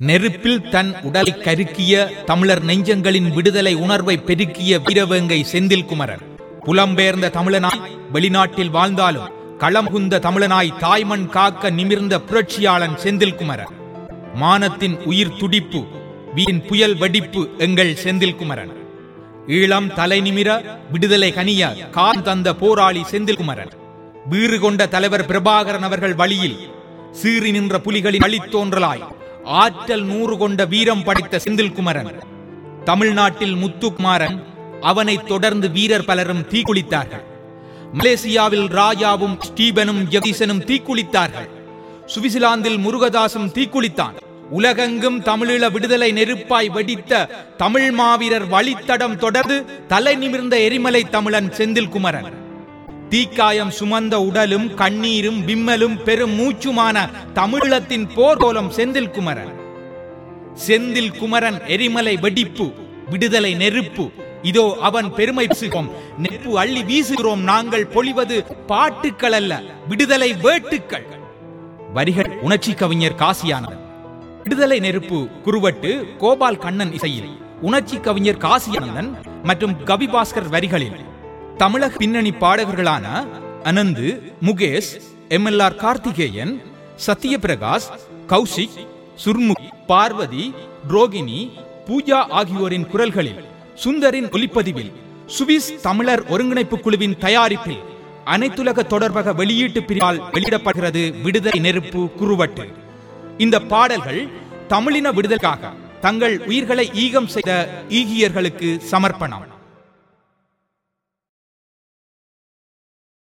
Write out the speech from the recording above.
நெருப்பில் தன் உடலை கருக்கிய தமிழர் நெஞ்சங்களின் விடுதலை உணர்வை பெருக்கிய வீரவேங்கை செந்தில்குமரன் புலம்பெயர்ந்த தமிழனாய் வெளிநாட்டில் வாழ்ந்தாலும் களம்குந்த தமிழனாய் தாய்மண் காக்க நிமிர்ந்த புரட்சியாளன் செந்தில்குமரன் மானத்தின் உயிர் துடிப்பு வீரின் புயல் வெடிப்பு எங்கள் செந்தில்குமரன் ஈழம் தலை நிமிர விடுதலை கனிய கால் தந்த போராளி செந்தில்குமரன் வீறு கொண்ட தலைவர் பிரபாகரன் அவர்கள் வழியில் சீறி நின்ற புலிகளின் வழித்தோன்றலாய் ஆற்றல் நூறு கொண்ட வீரம் படைத்த செந்தில்குமரன் தமிழ்நாட்டில் முத்துக்குமாரன் அவனைத் தொடர்ந்து வீரர் பலரும் தீக்குளித்தார்கள் மலேசியாவில் ராஜாவும் ஸ்டீபனும் ஜெகதீசனும் தீக்குளித்தார்கள் சுவிசிலாந்தில் முருகதாசும் தீக்குளித்தான் உலகெங்கும் தமிழீழ விடுதலை நெருப்பாய் வெடித்த தமிழ் மாவீரர் வழித்தடம் தொடர்ந்து தலை நிமிர்ந்த எரிமலை தமிழன் செந்தில்குமரன் தீக்காயம் சுமந்த உடலும் கண்ணீரும் விம்மலும் பெரும் மூச்சுமான தமிழத்தின் போர்கோலம் செந்தில்குமரன் செந்தில் குமரன் எரிமலை வெடிப்பு விடுதலை நெருப்பு இதோ அவன் பெருமை பேசுகிறோம் நெருப்பு அள்ளி வீசுகிறோம் நாங்கள் பொழிவது பாட்டுக்கள் அல்ல விடுதலை வேட்டுக்கள் வரிகள் உணர்ச்சி கவிஞர் காசியானவன் விடுதலை நெருப்பு குருவட்டு கோபால் கண்ணன் இசையில் உணர்ச்சி கவிஞர் காசியானந்தன் மற்றும் கவிபாஸ்கர் வரிகளில் தமிழக பின்னணி பாடகர்களான Ananthu Mukesh M L R Karthikeyan Sathyaprakash Kaushik Surmukh Parvathy Rohini Pooja ஆகியோரின் குரல்களில் சுந்தரின் ஒலிப்பதிவில் சுவிஸ் தமிழர் ஒருங்கிணைப்பு குழுவின் தயாரிப்பில் அனைத்துலக தொடர்பக வெளியீட்டு பிரிவால் வெளியிடப்படுகிறது விடுதலை நெருப்பு குருவட்டு இந்த பாடல்கள் தமிழின விடுதலைக்காக தங்கள் உயிர்களை ஈகம் செய்த ஈகியர்களுக்கு சமர்ப்பணம்